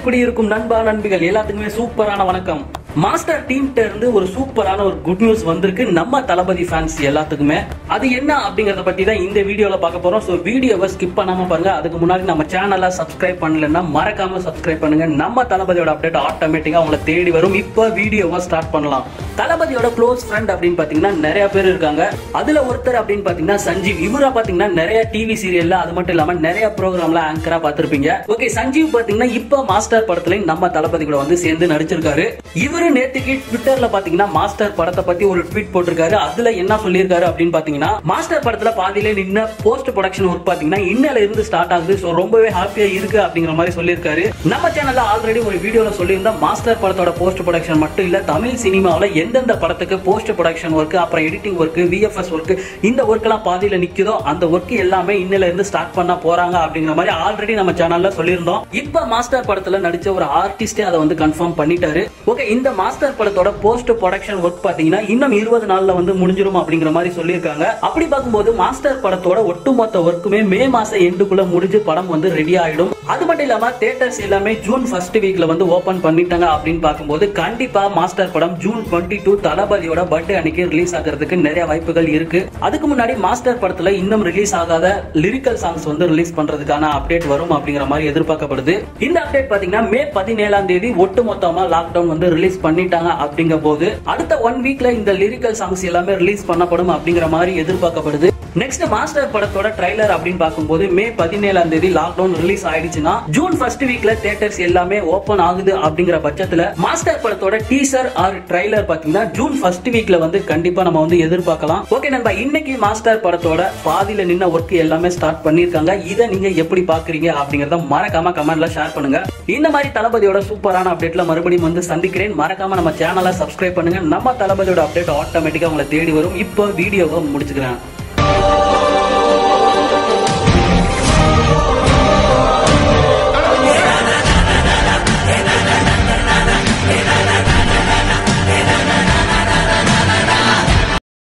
எப்படி இருக்கும் நண்பா நண்பிகள் எல்லாத்துக்குமே சூப்பரான வணக்கம் மாஸ்டர் டீம்கிட்ட இருந்து ஒரு சூப்பரான ஒரு குட் நியூஸ் வந்திருக்கு நம்ம தளபதி ஃபேன்ஸ் எல்லாத்துக்குமே அது என்ன அப்படிங்கறத பத்தி தான் இந்த வீடியோல பார்க்க போறோம் சோ வீடியோவை ஸ்கிப் பண்ணாம பாருங்க அதுக்கு முன்னாடி நம்ம சேனலை சப்ஸ்கிரைப் பண்ணலன்னா மறக்காம சப்ஸ்கிரைப் பண்ணுங்க நம்ம தளபதியோட அப்டேட் ஆட்டோமேட்டிக்கா உங்களை தேடி வரும் இப்போ வீடியோவை ஸ்டார்ட் பண்ணலாம் தளபதியோட க்ளோஸ் ஃப்ரெண்ட் அப்படின்னு பாத்தீங்கன்னா நிறைய பேர் இருக்காங்க அதுல ஒருத்தர் அப்படின்னு பாத்தீங்கன்னா சஞ்சீவ் இவரா பாத்தீங்கன்னா நிறைய டிவி சீரியல்ல அது மட்டும் இல்லாம நிறைய ப்ரோக்ராம்ல ஆங்கரா பார்த்திருப்பீங்க ஓகே சஞ்சீவ் பாத்தீங்கன்னா இப்ப மாஸ்டர் படத்துல நம்ம தளபதி கூட வந்து சேர்ந்து நடிச்சிருக்காரு இவரு நேத்துக்கு ட்விட்டர்ல பாத்தீங்கன்னா மாஸ்டர் படத்தை பத்தி ஒரு ட்வீட் போட்டிருக்காரு அதுல என்ன சொல்லியிருக்காரு அப்படின்னு பாத்தீங்கன்னா மாஸ்டர் படத்துல பாதியில நின்ன போஸ்ட் ப்ரொடக்ஷன் ஒர்க் பாத்தீங்கன்னா இன்னல இருந்து ஸ்டார்ட் ஆகுது சோ ரொம்பவே ஹாப்பியா இருக்கு அப்படிங்கிற மாதிரி சொல்லியிருக்காரு நம்ம சேனல்ல ஆல்ரெடி ஒரு வீடியோல சொல்லியிருந்தா மாஸ்டர் படத்தோட போஸ்ட் ப்ரொடக்ஷன் மட்டும் இல்ல தமிழ் சினிமாவில் எந்தெந்த படத்துக்கு போஸ்ட் ப்ரொடக்ஷன் ஒர்க் அப்புறம் எடிட்டிங் ஒர்க் விஎஃப்எஸ் ஒர்க் இந்த ஒர்க் எல்லாம் பாதியில நிக்குதோ அந்த ஒர்க் எல்லாமே இன்னல இருந்து ஸ்டார்ட் பண்ண போறாங்க அப்படிங்கிற மாதிரி ஆல்ரெடி நம்ம சேனல்ல சொல்லியிருந்தோம் இப்ப மாஸ்டர் படத்துல நடிச்ச ஒரு ஆர்டிஸ்டே அதை வந்து கன்ஃபார்ம் பண்ணிட்டாரு ஓகே இந்த மாஸ்டர் படத்தோட போஸ்ட் ப்ரொடக்ஷன் ஒர்க் பாத்தீங்கன்னா இன்னும் இருபது நாள்ல வந்து முடிஞ்சிரும் அப்படிங்கிற மாதிரி சொல்லியிருக்காங்க அப்படி பார்க்கும்போது மாஸ்டர் படத்தோட ஒட்டுமொத்த ஒர்க்குமே மே மாசம் எண்டுக்குள்ள முடிஞ்சு படம் வந்து ரெடி ஆயிடும் அது மட்டும் இல்லாம தியேட்டர்ஸ் எல்லாமே ஜூன் ஃபர்ஸ்ட் வீக்ல வந்து ஓபன் பண்ணிட்டாங்க அப்படின்னு பார்க்கும்போது கண்டிப்பா மாஸ்டர் படம் ஜூன் டுவெண்ட்டி டூ தளபதியோட பர்த்டே அன்னைக்கு ரிலீஸ் ஆகிறதுக்கு நிறைய வாய்ப்புகள் இருக்கு அதுக்கு முன்னாடி மாஸ்டர் படத்துல இன்னும் ரிலீஸ் ஆகாத லிரிக்கல் சாங்ஸ் வந்து ரிலீஸ் பண்றதுக்கான அப்டேட் வரும் அப்படிங்கிற மாதிரி எதிர்பார்க்கப்படுது இந்த அப்டேட் பாத்தீங்கன்னா மே பதினேழாம் தேதி ஒட்டு மொத்தமா லாக்டவுன் வந்து ரிலீஸ் பண்ணிட்டாங்க அப்படிங்கிற போது அடுத்த ஒன் வீக்ல இந்த லிரிக்கல் சாங்ஸ் எல்லாமே ரிலீஸ் பண்ணப்படும் அப்படிங்கிற மாதிரி எதிர்பார்க்கப்படுது நெக்ஸ்ட் மாஸ்டர் படத்தோட ட்ரைலர் அப்படின்னு பார்க்கும்போது மே பதினேழாம் தேதி லாக்டவுன் ரிலீஸ் ஆயிடுச்சுன்னா ஜூன் ஃபர்ஸ்ட் வீக்ல தியேட்டர்ஸ் எல்லாமே ஓபன் ஆகுது அப்படிங்கிற பட்சத்துல மாஸ்டர் படத்தோட டீசர் ஆர் ட்ரைலர் பாத்தீங்கன்னா ஜூன் ஃபர்ஸ்ட் வீக்ல வந்து கண்டிப்பா நம்ம வந்து எதிர்பார்க்கலாம் ஓகே நம்ம இன்னைக்கு மாஸ்டர் படத்தோட பாதியில நின்ன ஒர்க் எல்லாமே ஸ்டார்ட் பண்ணிருக்காங்க இதை நீங்க எப்படி பாக்குறீங்க அப்படிங்கறத மறக்காம கமெண்ட்ல ஷேர் பண்ணுங்க இந்த மாதிரி தளபதியோட சூப்பரான அப்டேட்ல மறுபடியும் வந்து சந்திக்கிறேன் மறக்காம நம்ம சேனலை சப்ஸ்கிரைப் பண்ணுங்க நம்ம தளபதியோட அப்டேட் ஆட்டோமேட்டிக்கா உங்களை தேடி வரும் இப்போ வீடியோவை முடிச்சுக்கிறேன்